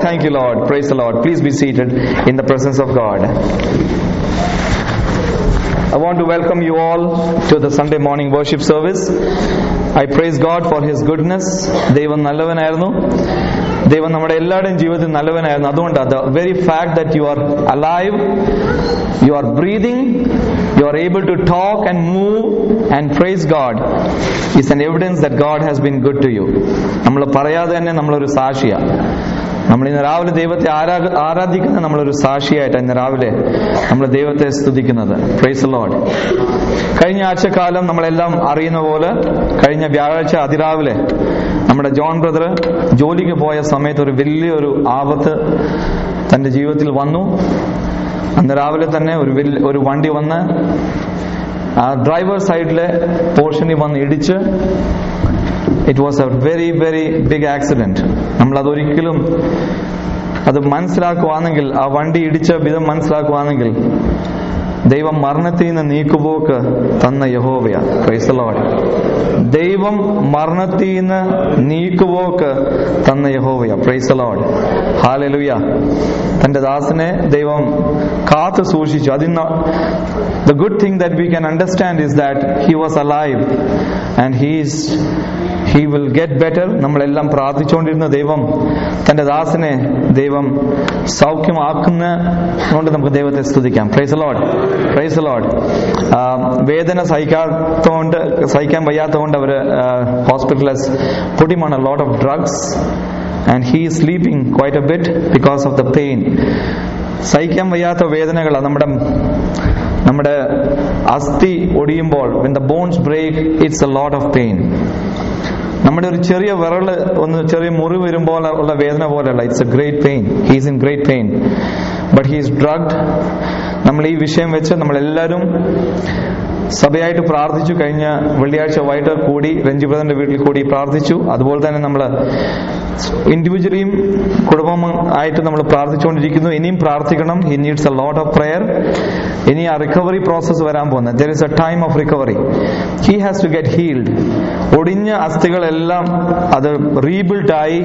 Thank you, Lord. Praise the Lord. Please be seated in the presence of God. I want to welcome you all to the Sunday morning worship service. I praise God for His goodness. ദൈവം നല്ലവനായിരുന്നു ദൈവം നമ്മുടെ എല്ലാവരുടെയും ജീവിതത്തിൽ നല്ലവനായിരുന്നു അതുകൊണ്ടാണ് the very fact that you are alive you are breathing you are able to talk and move and praise God is an evidence that God has been good to you നമ്മൾ പറയാതെ തന്നെ നമ്മളൊരു സാക്ഷിയാണ് നമ്മൾ ഇന്ന് രാവിലെ ദൈവത്തെ ആരാ ആരാധിക്കുന്ന നമ്മളൊരു സാക്ഷിയായിട്ട് ഇന്ന് രാവിലെ നമ്മൾ ദൈവത്തെ സ്തുതിക്കുന്നത് പ്രൈസ് ലോഡ് കഴിഞ്ഞ ആഴ്ചക്കാലം നമ്മളെല്ലാം അറിയുന്ന പോലെ കഴിഞ്ഞ വ്യാഴാഴ്ച അതിരാവിലെ നമ്മുടെ ജോൺ ബ്രദർ ജോലിക്ക് പോയ സമയത്ത് ഒരു വലിയൊരു ആപത്ത് തന്റെ ജീവിതത്തിൽ വന്നു അന്ന് രാവിലെ തന്നെ ഒരു വലിയ ഒരു വണ്ടി വന്ന് ആ ഡ്രൈവർ സൈഡിലെ പോർഷനിൽ വന്ന് ഇടിച്ച് it was a very very big accident നമ്മൾ അതൊരിക്കലും അത് മനസ്സിലാക്കുവാണെങ്കിൽ ആ വണ്ടി ഇടിച്ച വിധം മനസ്സിലാക്കുവാണെങ്കിൽ ദൈവം മരണത്തിൽ നിന്ന് നീക്കുപോക്ക് തന്ന യഹോവയ ക്രൈസ്തലോട് ദൈവം മരണത്തിൽ നിന്ന് നീക്കുപോക്ക് തന്ന യഹോവയ പ്രൈസലോഡ് ഹാലലുയ തന്റെ ദാസനെ ദൈവം കാത്തു സൂക്ഷിച്ചു അതിന് the good thing that we can understand is that he was alive and he's he will get better നമ്മളെല്ലാം പ്രാർത്ഥിച്ചുകൊണ്ടിരുന്ന ദൈവം തന്റെ ദാസനെ ദൈവം സൗഖ്യമാക്കുന്ന കൊണ്ട് നമുക്ക് ദൈവത്തെ സ്തുതിക്കാം പ്രൈസ് ലോഡ് പ്രൈസ് ലോഡ് വേദന സഹിക്കാത്തതുകൊണ്ട് സഹിക്കാൻ വയ്യാത്തതുകൊണ്ട് അവര് hospitals put him on lot of drugs and he sleeping quite a bit because of the pain സഹിക്കാൻ വയ്യാത്ത വേദനകളാണ് നമ്മുടെ നമ്മുടെ അസ്ഥി ഒടിയുമ്പോൾ when the bones break it's a lot of pain നമ്മുടെ ഒരു ചെറിയ വിരള് ഒന്ന് ചെറിയ മുറിവ് വരുമ്പോൾ ഉള്ള വേദന പോലെയല്ല it's a great pain he's in great pain but he's drugged നമ്മൾ ഈ വിഷയം വെച്ച് നമ്മളെല്ലാവരും സഭയായിട്ട് പ്രാർത്ഥിച്ചു കഴിഞ്ഞ വെള്ളിയാഴ്ച വൈകിട്ട് കൂടി രഞ്ജി ബ്രദറിന്റെ വീട്ടിൽ കൂടി പ്രാർത്ഥിച്ചു അതുപോലെ തന്നെ നമ്മൾ ഇൻഡിവിജ്വലിയും കുടുംബം ആയിട്ട് നമ്മൾ പ്രാർത്ഥിച്ചുകൊണ്ടിരിക്കുന്നു ഇനിയും പ്രാർത്ഥിക്കണം he needs a lot of prayer ഇനി ആ റിക്കവറി പ്രോസസ്സ് വരാൻ പോകുന്നത് there is a time of recovery he has to get healed ഒടിഞ്ഞ അസ്ഥികളെല്ലാം അത് റീബിൽഡ് ആയി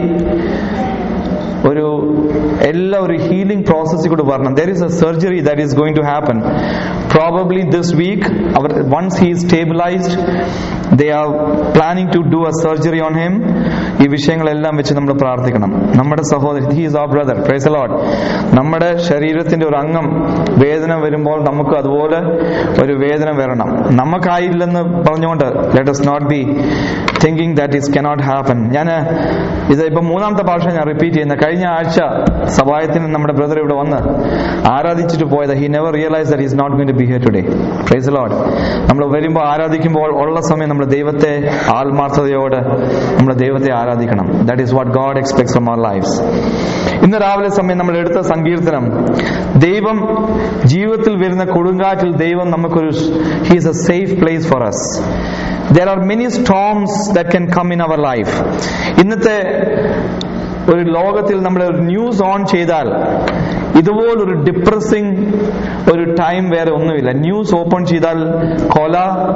ഒരു എല്ലാ ഒരു ഹീലിംഗ് പ്രോസസ്സിൽ കൂടെ വരണം there is a surgery that is going to happen probably this week അവർ once he stabilised they are planning to do a surgery on him ഈ വിഷയങ്ങളെല്ലാം വെച്ച് നമ്മൾ പ്രാർത്ഥിക്കണം നമ്മുടെ സഹോദരൻ ഹീസ് ആ ബ്രദർ പ്രൈസ് ലോഡ് നമ്മുടെ ശരീരത്തിന്റെ ഒരു അംഗം വേദന വരുമ്പോൾ നമുക്ക് അതുപോലെ ഒരു വേദന വരണം നമുക്കായില്ലെന്ന് പറഞ്ഞുകൊണ്ട് let us not be thinking that is cannot happen ഞാൻ ഇത് ഇപ്പൊ മൂന്നാമത്തെ ഭാഷ ഞാൻ റിപ്പീറ്റ് ചെയ്യുന്ന കഴിഞ്ഞ ആഴ്ച സഭായത്തിന് നമ്മുടെ ബ്രദർ ഇവിടെ വന്ന് ആരാധിച്ചിട്ട് പോയത് he never realise that is not going to be here today praise Lord നമ്മൾ വരുമ്പോൾ ആരാധിക്കുമ്പോൾ ഉള്ള സമയം നമ്മൾ ദൈവത്തെ ആത്മാർത്ഥതയോട് നമ്മൾ ദൈവത്തെ ആരാധിക്കണം that is what God expects from our lives ഇന്ന് രാവിലെ സമയം നമ്മൾ എടുത്ത സങ്കീർത്തനം ദൈവം ജീവിതത്തിൽ വരുന്ന കൊടുങ്കാറ്റിൽ ദൈവം നമുക്കൊരു he's a safe place for us there are many storms that can come in our life ഇന്നത്തെ ഒരു ലോകത്തിൽ നമ്മൾ ഒരു ന്യൂസ് ഓൺ ചെയ്താൽ ഇതുപോലൊരു ഡിപ്രസിങ് ഒരു ടൈം വേറെ ഒന്നുമില്ല ന്യൂസ് ഓപ്പൺ ചെയ്താൽ കൊല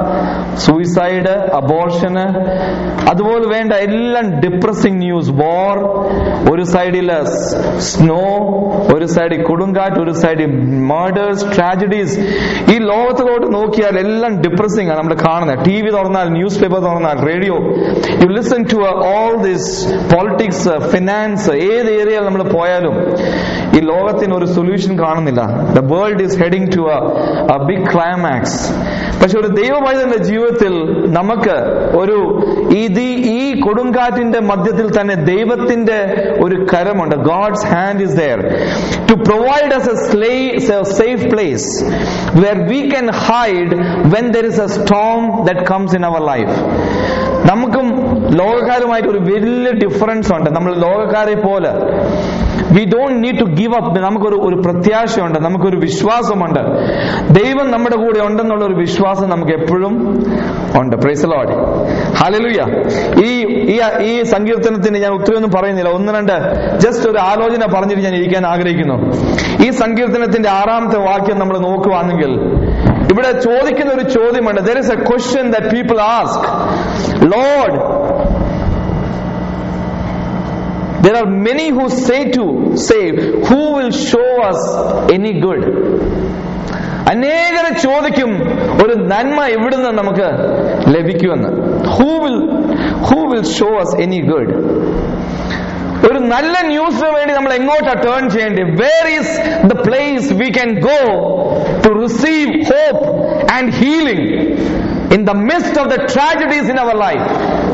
സൂയിസൈഡ് അബോർഷന് അതുപോലെ വേണ്ട എല്ലാം ഡിപ്രസിങ് ന്യൂസ് വാർ ഒരു സൈഡിൽ സ്നോ ഒരു സൈഡിൽ കൊടുങ്കാറ്റ് ഒരു സൈഡിൽ മർഡേഴ്സ് ട്രാജഡീസ് ഈ ലോകത്തിലോട്ട് നോക്കിയാൽ എല്ലാം ഡിപ്രസിങ് ആണ് നമ്മൾ കാണുന്നത് ടി വി തുറന്നാൽ ന്യൂസ് പേപ്പർ തുറന്നാൽ radio you listen to all this politics finance ഏത് ഏരിയയിൽ നമ്മൾ പോയാലും ഈ ലോകത്തിന് ഒരു സൊല്യൂഷൻ കാണുന്നില്ല the world is heading to a big climax പക്ഷെ ഒരു ദൈവവൈദ്യന്റെ ജീവിതത്തിൽ നമുക്ക് ഒരു ഇത് ഈ കൊടുങ്കാറ്റിന്റെ മധ്യത്തിൽ തന്നെ ദൈവത്തിന്റെ ഒരു കരമുണ്ട് God's hand is there to provide us a safe place where we can hide when there is a storm that comes in our life നമുക്കും ലോകക്കാരുമായിട്ട് ഒരു വലിയ ഡിഫറൻസ് ഉണ്ട് നമ്മൾ ലോകക്കാരെ പോലെ we don't need to give up നമുക്കൊരു ഒരു പ്രത്യാശയുണ്ട് നമുക്കൊരു വിശ്വാസമുണ്ട് ദൈവം നമ്മുടെ കൂടെ ഉണ്ടെന്നുള്ള ഒരു വിശ്വാസം നമുക്ക് എപ്പോഴും ഉണ്ട് പ്രൈസ് ലോഡ് ഹാലലുയ ഈ ഈ ഈ സങ്കീർത്തനത്തിന് ഞാൻ ഒത്തിരി ഒന്നും പറയുന്നില്ല ഒന്ന് രണ്ട് ജസ്റ്റ് ഒരു ആലോചന പറഞ്ഞിട്ട് ഞാൻ ഇരിക്കാൻ ആഗ്രഹിക്കുന്നു ഈ സങ്കീർത്തനത്തിന്റെ ആറാമത്തെ വാക്യം നമ്മൾ നോക്കുവാണെങ്കിൽ ഇവിടെ ചോദിക്കുന്ന ഒരു ചോദ്യമുണ്ട് there is a question that people ask Lord There are many who say to say, Who will show us any good? അനേകരെ ചോദിക്കും ഒരു നന്മ എവിടുന്ന് നമുക്ക് ലഭിക്കുമെന്ന് who will who will show us any good ഒരു നല്ല ന്യൂസിന് വേണ്ടി നമ്മൾ എങ്ങോട്ടാ ടേൺ ചെയ്യേണ്ടത് where is the place we can go to receive hope and healing in the midst of the tragedies in our life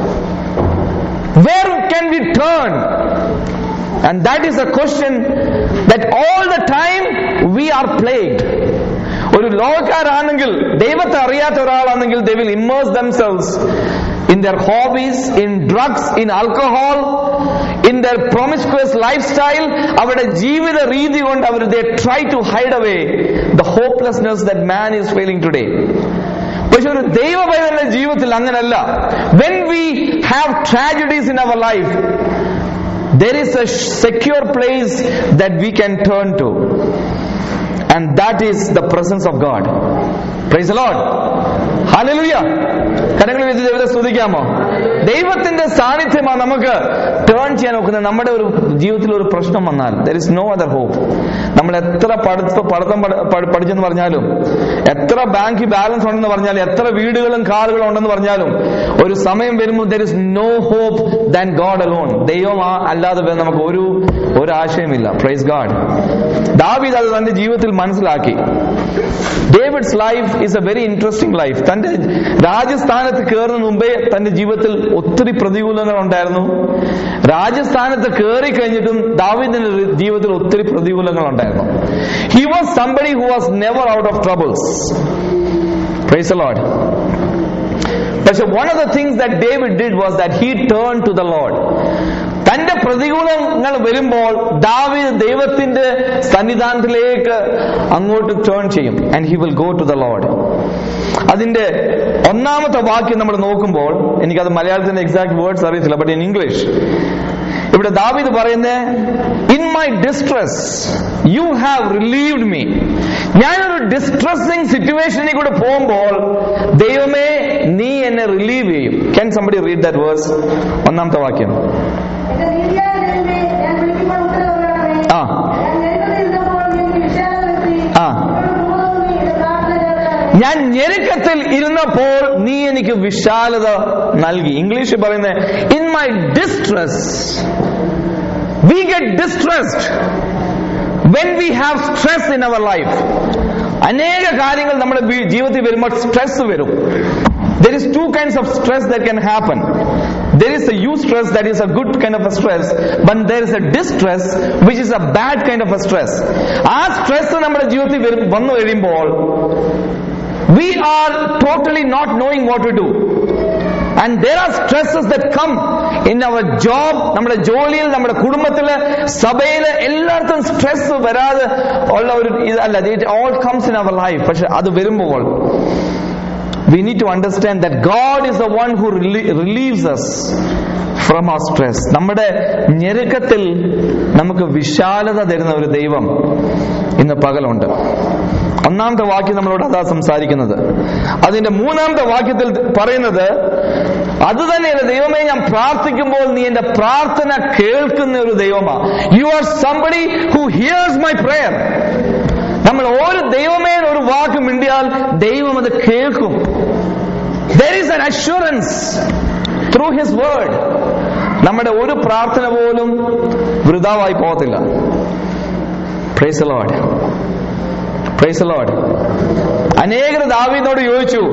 where can we turn And that is a question that all the time we are plagued. ഒരു ലോകക്കാരാണെങ്കിൽ ദൈവത്തെ അറിയാത്ത ഒരാളാണെങ്കിൽ they will immerse themselves in their hobbies in drugs in alcohol in their promiscuous life style അവരുടെ ജീവിത രീതി കൊണ്ട് അവർ they try to hide away the hopelessness that man is feeling today പക്ഷെ ഒരു ദൈവപൈതന്റെ ജീവിതത്തിൽ അങ്ങനല്ല when we have tragedies in our life there is a secure place that we can turn to and that is the presence of god praise the lord hallelujah കരങ്ങൾ വെച്ച് ദൈവത്തെ സ്തുതിക്കാമോ ദൈവത്തിന്റെ സാന്നിധ്യമാണ് നമുക്ക് ടേൺ ചെയ്യാൻ നോക്കുന്നത് നമ്മുടെ ഒരു ജീവിതത്തിൽ ഒരു പ്രശ്നം വന്നാൽ there is no other hope നമ്മൾ എത്ര പഠിത്ത പഠിത്തം പഠ- പഠി- പഠിച്ചെന്ന് പറഞ്ഞാലും എത്ര ബാങ്ക് ബാലൻസ് ഉണ്ടെന്ന് പറഞ്ഞാലും എത്ര വീടുകളും കാറുകളും ഉണ്ടെന്ന് പറഞ്ഞാലും ഒരു സമയം വരുമ്പോൾ there is no hope than God alone ദൈവം ആ- അല്ലാതെ വേറെ നമുക്ക് ഒരു ഒരു ആശയമില്ല പ്രൈസ് ഗാഡ് ദാവീദ് അത് തന്റെ ജീവിതത്തിൽ മനസ്സിലാക്കി David's life is a very interesting life തന്റെ രാജസ്ഥാനത്ത് കയറുന്ന മുമ്പേ തന്റെ ജീവിതത്തിൽ ഒത്തിരി പ്രതികൂലങ്ങൾ ഉണ്ടായിരുന്നു രാജസ്ഥാനത്ത് കയറി കഴിഞ്ഞിട്ടും ദാവീദിന്റെ ജീവിതത്തിൽ ഒത്തിരി പ്രതികൂലങ്ങൾ ഉണ്ടായിരുന്നു he was somebody who was never out of troubles praise Lord പക്ഷെ one of the things that David did was that he turn to the Lord തന്റെ പ്രതികൂലങ്ങൾ വരുമ്പോൾ ദാവീദ് ദൈവത്തിന്റെ സന്നിധാനത്തിലേക്ക് അങ്ങോട്ട് ടേൺ ചെയ്യും and he will go to the Lord അതിന്റെ ഒന്നാമത്തെ വാക്യം നമ്മൾ നോക്കുമ്പോൾ എനിക്കത് മലയാളത്തിന്റെ എക്സാക്ട് വേർഡ്സ് അറിയത്തില്ല ബട്ട് ഇൻ ഇംഗ്ലീഷ് ഇവിടെ ദാവീദ് പറയുന്നത് in my distress you have relieved me ഞാനൊരു ഡിസ്ട്രസിംഗ് സിറ്റുവേഷനിൽ കൂടെ പോകുമ്പോൾ ദൈവമേ നീ എന്നെ റിലീവ് ചെയ്യും can somebody read that verse ഒന്നാമത്തെ വാക്യം എന്റെ നീതിയായ ദൈവമേ, ഞാൻ വിളിക്കുമ്പോൾ ഉത്തരവരുളണമേ. ആ. ഞാൻ ഞെരുക്കത്തിലിരുന്നപ്പോൾ നീ എനിക്ക് വിശാലത വരുത്തി. ആ. ഇപ്പോൾ ക്രൂരവും നീ എന്റെ പ്രാർത്ഥന കേൾക്കണമേ. ഞാൻ ഞെരുക്കത്തിൽ ഇരുന്നപ്പോൾ നീ എനിക്ക് വിശാലത നൽകി ഇംഗ്ലീഷിൽ പറയുന്നത് in my distress we get distressed when we have stress in our life അനേക കാര്യങ്ങൾ നമ്മുടെ വി- ജീവിതത്തിൽ വരുമ്പോൾ സ്ട്രെസ് വരും there is two kinds of stress that can happen there is a eustress that is a good kind of a stress but there is a distress which is a bad kind of a stress ആ stress നമ്മുടെ ജീവിതത്തിൽ വരും- വന്നു കഴിയുമ്പോൾ we are totally not knowing what to do and there are stresses that come in our job നമ്മുടെ ജോലിയിൽ നമ്മുടെ കുടുംബത്തില് സഭയില് എല്ലായിടത്തും സ്ട്രെസ് വരാതെ ഉള്ള ഒരു ഇതല്ല it all comes in our life പക്ഷെ അത് വരുമ്പോൾ we need to understand that God is the one who relie- relieves us from our stress നമ്മുടെ ഞെരുക്കത്തിൽ നമുക്ക് വിശാലത തരുന്ന ഒരു ദൈവം ഇന്ന് പകലുണ്ട് ഒന്നാമത്തെ വാക്യം നമ്മളോട് അതാ സംസാരിക്കുന്നത് അതിന്റെ മൂന്നാമത്തെ വാക്യത്തിൽ പറയുന്നത് അത് തന്നെയല്ല ദൈവമേ ഞാൻ പ്രാർത്ഥിക്കുമ്പോൾ നീ എന്റെ പ്രാർത്ഥന കേൾക്കുന്ന ഒരു ദൈവമാ you are somebody who hears my prayer നമ്മൾ ഒരു ദൈവമേ എന്ന് ഒരു വാക്ക് മിണ്ടിയാൽ ദൈവം അത് കേൾക്കും there is an assurance through his word നമ്മുടെ ഒരു പ്രാർത്ഥന പോലും വൃതാവായി പോകത്തില്ല പ്രൈസ് ലോഡ് പ്രൈസ് ലോഡ് അനേകർ ദാവീദിനോട് ചോദിച്ചു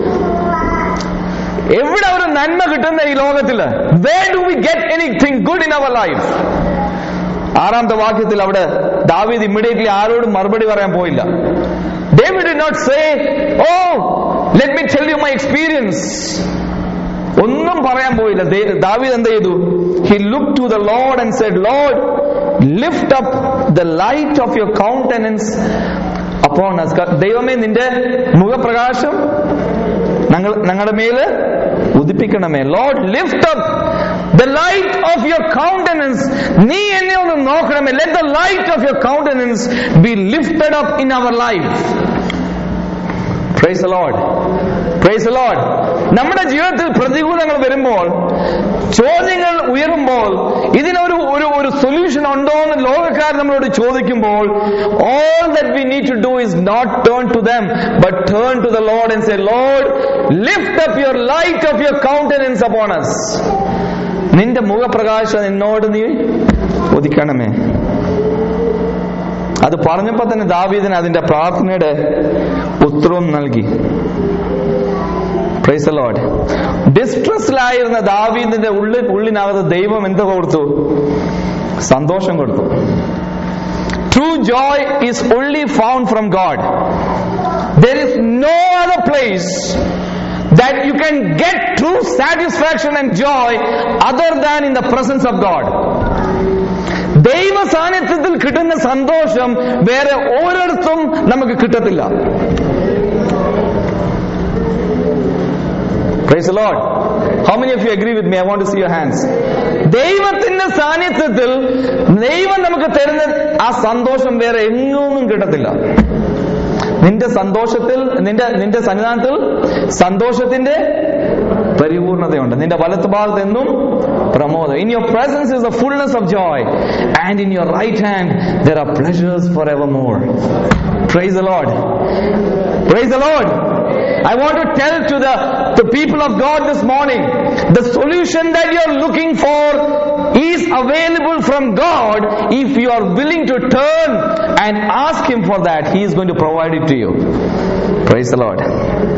എവിടെ ഒരു നന്മ കിട്ടുന്ന ഈ ലോകത്തില് where do we get anything good in our life ആറാമത്തെ വാക്യത്തിൽ അവിടെ ദാവീദ് ഇമ്മീഡിയറ്റ്ലി ആരോടും മറുപടി പറയാൻ പോയില്ല David did not say oh let me tell you my experience ഒന്നും പറയാൻ പോയില്ല ദേ- ദാവീദ് എന്ത് ചെയ്തു he look to the lord and said lord lift up the light of your countenance അപ്പോൾ ദൈവമേ നിന്റെ മുഖപ്രകാശം ഞങ്ങൾ ഞങ്ങളുടെ മേല് ഉദിപ്പിക്കണമേ lord lift up the light of your countenance നീ എന്നെ ഒന്ന് നോക്കണമേ let the light of your countenance be lifted up in our life praise lord praise lord നമ്മുടെ ജീവിതത്തിൽ പ്രതികൂലങ്ങൾ വരുമ്പോൾ ചോദ്യങ്ങൾ ഉയരുമ്പോൾ ഇതിനൊരു ഒരു ഒരു സൊല്യൂഷൻ ഉണ്ടോ എന്ന് ലോകക്കാർ നമ്മളോട് ചോദിക്കുമ്പോൾ all that we need to do is not turn to them but turn to the Lord and say Lord lift up your light of your countenance upon us നിന്റെ മുഖപ്രകാശം എന്നോട് നീ ഒതുക്കണമേ അത് പറഞ്ഞപ്പോ തന്നെ ദാവീദിന് അതിന്റെ പ്രാർത്ഥനയുടെ ഉത്തരവും നൽകി പ്രൈസ് ലോഡ് ഡിസ്ട്രസ്സിലായിരുന്ന ദാവീദിന്റെ ഉള്ളിൽ ഉള്ളിനകത്ത് ദൈവം എന്ത് കൊടുത്തു സന്തോഷം കൊടുത്തു true joy is only found from God there is no other place that you can get true satisfaction and joy other than in the presence of God. ദൈവ സാന്നിധ്യത്തിൽ കിട്ടുന്ന സന്തോഷം വേറെ ഒരിടത്തും നമുക്ക് കിട്ടത്തില്ല Praise the Lord. How many of you agree with me? I want to see your hands. ദൈവത്തിന്റെ സാന്നിധ്യത്തിൽ ദൈവം നമുക്ക് തരുന്ന ആ സന്തോഷം വേറെ എങ്ങൊന്നും കിട്ടത്തില്ല നിന്റെ സന്തോഷത്തിൽ നിന്റെ നിന്റെ സന്നിധാനത്തിൽ സന്തോഷത്തിന്റെ പരിപൂർണതയുണ്ട് നിന്റെ വലത്ത് ഭാഗത്ത് എന്നും പ്രമോദം in your presence is the fullness of joy and in your right hand there are pleasures for ever more praise the lord praise the lord I want to tell to the, the people of God this morning, the solution that you are looking for is available from God if you are willing to turn and ask Him for that. He is going to provide it to you. Praise the Lord.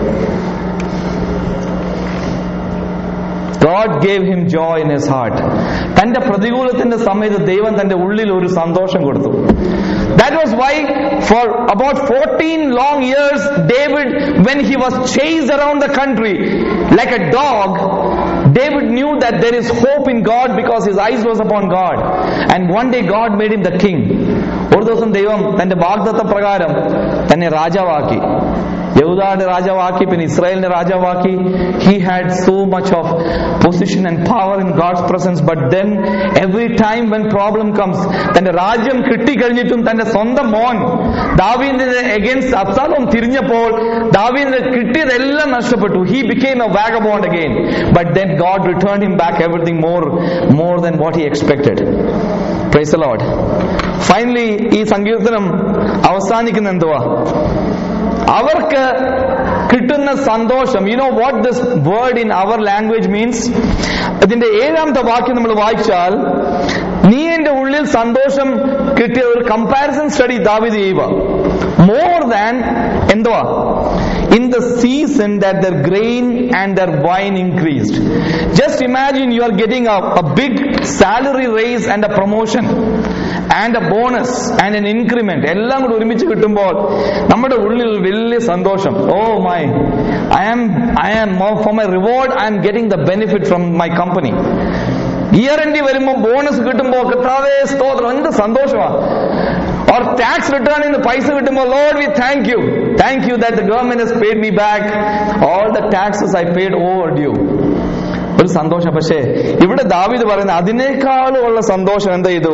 God gave him joy in his heart. തന്റെ പ്രതികൂലത്തിന്റെ സമയത്ത് ദൈവം തന്റെ ഉള്ളിൽ ഒരു സന്തോഷം കൊടുത്തു That was why for about 14 long years David when he was chased around the country like a dog David knew that there is hope in God because his eyes was upon God and one day God made him the king ഒരു ദിവസം ദൈവം തന്റെ വാഗ്ദത്ത പ്രകാരം തന്നെ രാജാവാക്കി യഹൂദാന്റെ രാജാവാക്കി പിന്നെ ഇസ്രായേലിന്റെ രാജാവാക്കി he had so much of position and power in God's presence but then every time when problem comes തന്റെ രാജ്യം കിട്ടിക്കഴിഞ്ഞിട്ടും തന്റെ സ്വന്തം മോൻ ദാവീദിന്റെ എഗൻസ്റ്റ് അബ്സാലോം തിരിഞ്ഞപ്പോൾ ദാവീദിന് കിട്ടിയതെല്ലാം നഷ്ടപ്പെട്ടു he became a vagabond again but then God return him back everything more more than what he expected praise lord finally ഈ സങ്കീർത്തനം അവസാനിക്കുന്ന എന്തുവാ അവർക്ക് കിട്ടുന്ന സന്തോഷം you know what this word in our language means ഇതിന്റെ ഏഴാമത്തെ വാക്യം നമ്മൾ വായിച്ചാൽ നീ എന്റെ ഉള്ളിൽ സന്തോഷം കിട്ടിയ ഒരു കമ്പാരിസൺ സ്റ്റഡി ദാവിദ് ചെയ്യുക മോർ ദാൻ എന്തുവാ in the season that their grain and their wine increased. Just imagine you are getting a, a big salary raise and a promotion and a bonus and an increment എല്ലാം കൂടി ഒരുമിച്ച് കിട്ടുമ്പോൾ നമ്മുടെ ഉള്ളിൽ വലിയ സന്തോഷം oh my I am I am for my reward I am getting the benefit from my company year end വരുമ്പോൾ bonus കിട്ടുമ്പോൾ കർത്താവേ സ്തോത്രം എന്ത് സന്തോഷമാണ് or tax return in the പൈസ കിട്ടുമ്പോൾ Lord we thank you thank you that the government has paid me back all the taxes I paid overdue ഒരു സന്തോഷം പക്ഷേ ഇവിടെ ദാവിദ് പറയുന്ന അതിനേക്കാളും ഉള്ള സന്തോഷം എന്താ ചെയ്തു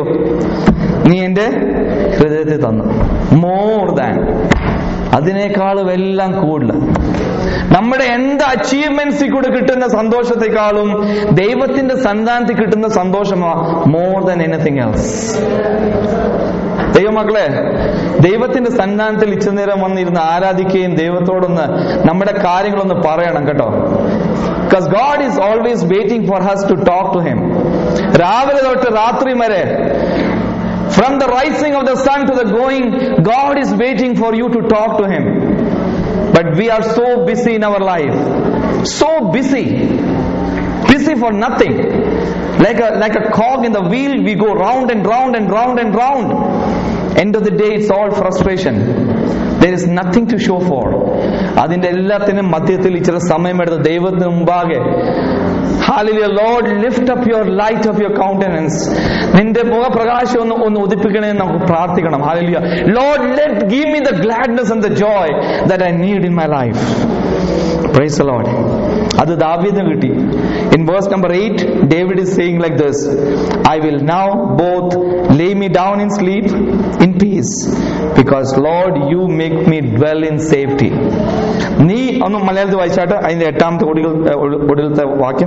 നീ എന്റെ ഹൃദയത്തിൽ തന്നു മോർ ദാൻ അതിനേക്കാളും എല്ലാം കൂടുതൽ നമ്മുടെ എന്ത് അച്ചീവ്മെന്റ്സിൽ കൂടെ കിട്ടുന്ന സന്തോഷത്തെക്കാളും ദൈവത്തിന്റെ സന്താനത്തിൽ കിട്ടുന്ന സന്തോഷമാ മോർ ദാൻ എനിത്തിങ് എൽസ് ദൈവമക്കളെ ദൈവത്തിന്റെ സന്നാനത്തിൽ ഇച്ചനേരം വന്നിരുന്ന് ആരാധിക്കുകയും ദൈവത്തോടൊന്ന് നമ്മുടെ കാര്യങ്ങളൊന്ന് പറയണം കേട്ടോ because God is always waiting for us to talk to him രാവിലെ തൊട്ട് രാത്രി വരെ from the rising of the sun to the going God is waiting for you to talk to him but we are so busy in our life so busy busy for nothing. Like a, like a cog in the wheel, we go round and round and round and round. End of the day, it's all frustration. There is nothing to show for. അതിന്റെ എല്ലാത്തിനും മധ്യത്തിൽ ഇച്ചിരി സമയമെടുത്ത് ദൈവത്തിന് മുമ്പാകെ ഹാലിയ lord lift up your light of your countenance നിന്റെ മുഖപ്രകാശം ഒന്ന് ഒന്ന് ഉദിപ്പിക്കണേ എന്ന് നമുക്ക് പ്രാർത്ഥിക്കണം ഹാലിയ lord let give me the gladness and the joy that I need in my life praise lord അത് ദാവീദിന് കിട്ടി in verse number eight David is saying like this I will now both lay me down in sleep in peace because lord you make me dwell in safety നീ ഒന്ന് മലയാളത്തിൽ വായിച്ചാട്ട് അതിന്റെ എട്ടാമത്തെ ഒടുകൾ ഒടുവിലത്തെ വാക്യം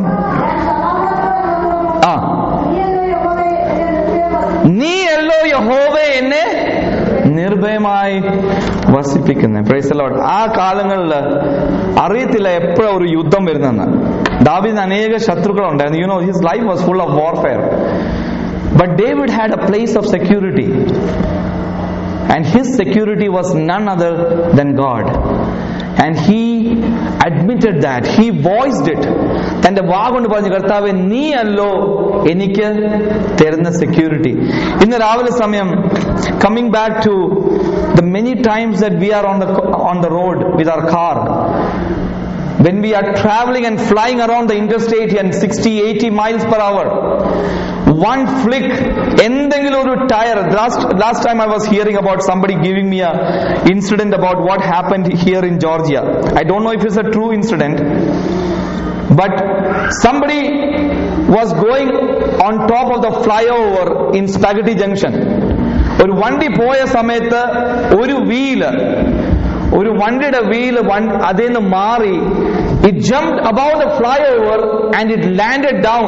ആ നീയല്ലോ യഹോവേ എന്നെ നിർഭയമായി വസിപ്പിക്കുന്നത് പ്രൈസ് ലോഡ് ആ കാലങ്ങളിൽ അറിയത്തില്ല എപ്പോഴാ ഒരു യുദ്ധം വരുന്നെന്ന് ദാവീദിന് അനേക ശത്രുക്കളുണ്ടായിരുന്നു you know his life was full of warfare but David had a place of security and his security was none other than God. And he admitted that. He voiced it. തന്റെ വാ കൊണ്ട് പറഞ്ഞു കർത്താവെ നീ അല്ലോ എനിക്ക് തരുന്ന സെക്യൂരിറ്റി ഇന്ന് രാവിലെ സമയം coming back to the many times that we are on the on the road with our car when we are traveling and flying around the interstate and 60 80 miles per hour one flick എന്തെങ്കിലും ഒരു tyre last last time I was hearing about somebody giving me a incident about what happened here in Georgia I don't know if it's a true incident but somebody was going on top of the flyover in Spaghetti Junction ഒരു വണ്ടി പോയ സമയത്ത് ഒരു wheel ഒരു വണ്ടിയുടെ wheel അതിൽ നിന്ന് മാറി it jump about the flyover and it landed down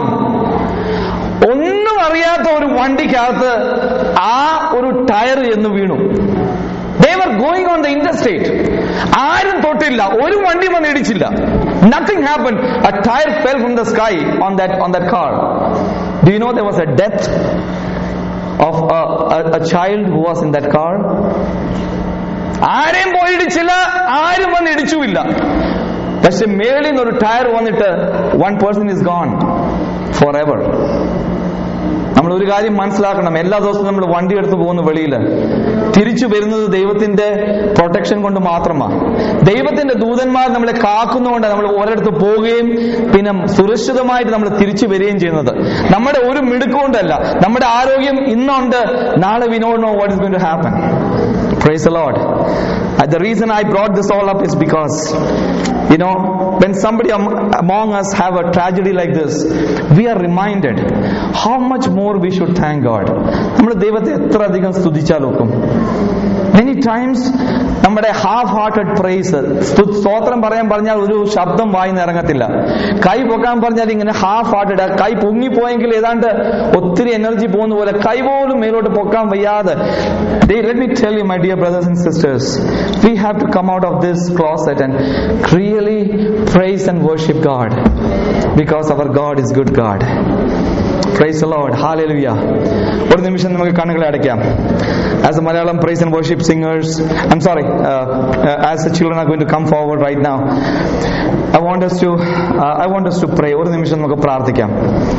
ഒന്നും അറിയാത്ത ഒരു വണ്ടിക്കകത്ത് ആ ഒരു ടയർ എന്ന് വീണു they were going on the interstate ആരും തൊട്ടില്ല ഒരു വണ്ടി വന്ന് ഇടിച്ചില്ല nothing happen a tyre fell from the sky on that on that car do you know there was a death of a child who was in that car ആരെയും പോയി ഇടിച്ചില്ല ആരും വന്ന് ഇടിച്ചുമില്ല പക്ഷെ മേളിൽ നിന്ന് ഒരു ടയർ വന്നിട്ട് one person is gone for ever നമ്മൾ ഒരു കാര്യം മനസ്സിലാക്കണം എല്ലാ ദിവസവും നമ്മൾ വണ്ടി എടുത്ത് പോകുന്നു വെളിയിൽ തിരിച്ചു വരുന്നത് ദൈവത്തിന്റെ പ്രൊട്ടക്ഷൻ കൊണ്ട് മാത്രമാണ് ദൈവത്തിന്റെ ദൂതന്മാർ നമ്മളെ കാക്കുന്നതുകൊണ്ട് നമ്മൾ ഒരിടത്ത് പോവുകയും പിന്നെ സുരക്ഷിതമായിട്ട് നമ്മൾ തിരിച്ചു വരികയും ചെയ്യുന്നത് നമ്മുടെ ഒരു മിടുക്കുകൊണ്ടല്ല നമ്മുടെ ആരോഗ്യം ഇന്നുണ്ട് നാളെ we not know what is going to happen Praise the Lord. Uh, the reason I brought this all up is because, you know, when somebody am- among us have a tragedy like this, we are reminded how much more we should thank God. നമ്മൾ ദൈവത്തെ എത്ര അധികം സ്തുതിച്ചാലൊക്കും many times നമ്മുടെ half hearted praise സ്തോത്രം പറയാൻ പറഞ്ഞാൽ ഒരു ശബ്ദം വായിന്ന് ഇറങ്ങത്തില്ല കൈ പൊക്കാൻ പറഞ്ഞാൽ ഇങ്ങനെ ഹാഫ് ഹാർട്ടഡ് കൈ പൊങ്ങിപ്പോയെങ്കിൽ ഏതാണ്ട് ഒത്തിരി എനർജി പോകുന്ന പോലെ കൈ പോലും മേലോട്ട് പൊക്കാൻ വയ്യാതെ let me tell you my dear brothers and sisters we have to come out of this closet and really praise and worship God because our God is good God praise lord hallelujah ഒരു നിമിഷം നമുക്ക് കണ്ണുകളെ അടയ്ക്കാം as a Malayalam praise and worship singers I am sorry as a children are going to come forward right now I want us to I want us to pray ഒരു നിമിഷം നമുക്ക് പ്രാർത്ഥിക്കാം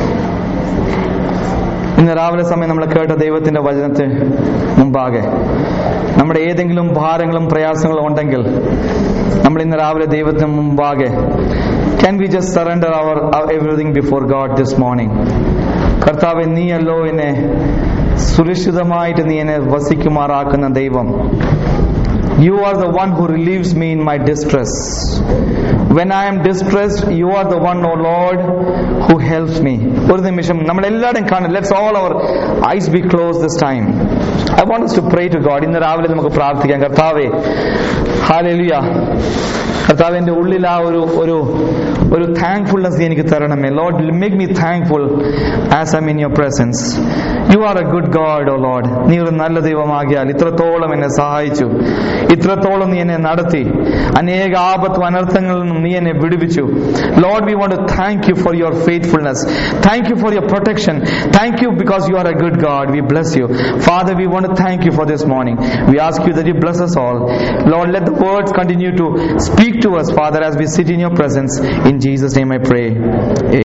ഇന്ന് രാവിലെ സമയം നമ്മൾ കേട്ട ദൈവത്തിന്റെ വചനത്തിന് മുമ്പാകെ നമ്മുടെ ഏതെങ്കിലും ഭാരങ്ങളും പ്രയാസങ്ങളും ഉണ്ടെങ്കിൽ നമ്മൾ ഇന്ന് രാവിലെ ദൈവത്തിന് മുമ്പാകെ can we just surrender our everything before God this morning കർത്താവെ നീയല്ലോ എന്നെ സുരക്ഷിതമായിട്ട് നീ എന്നെ വസിക്കുമാറാക്കുന്ന ദൈവം You are the one who relieves me in my distress. When I am distressed, you are the one, O Lord, who helps me. ഒരു നിമിഷം നമ്മൾ എല്ലാവരും കാണും let's all our eyes be close this time I want us to pray to God ഇന്ന് രാവിലെ നമുക്ക് പ്രാർത്ഥിക്കാം കർത്താവേ ഹാലലിയ കർത്താവ് എൻ്റെ ഉള്ളിൽ ആ ഒരു ഒരു ഒരു താങ്ക്ഫുൾനെസ് നീ എനിക്ക് തരണമേ lord make me thankful as I mean your presence you are a good God oh lord നീ ഒരു നല്ല ദൈവമാകിയാൽ ഇത്രത്തോളം എന്നെ സഹായിച്ചു ഇത്രത്തോളം നീ എന്നെ നടത്തി അനേക ആപത്തും അനർത്ഥങ്ങളിൽ നിന്നും നീ എന്നെ വിടുവിച്ചു lord we want thank you for your faithfulness thank you for your protection thank you because you are a good God we bless you father we want thank you for this morning we ask you that you bless us all lord let the words continue to speak to us father as we sit in your presence in jesus name i pray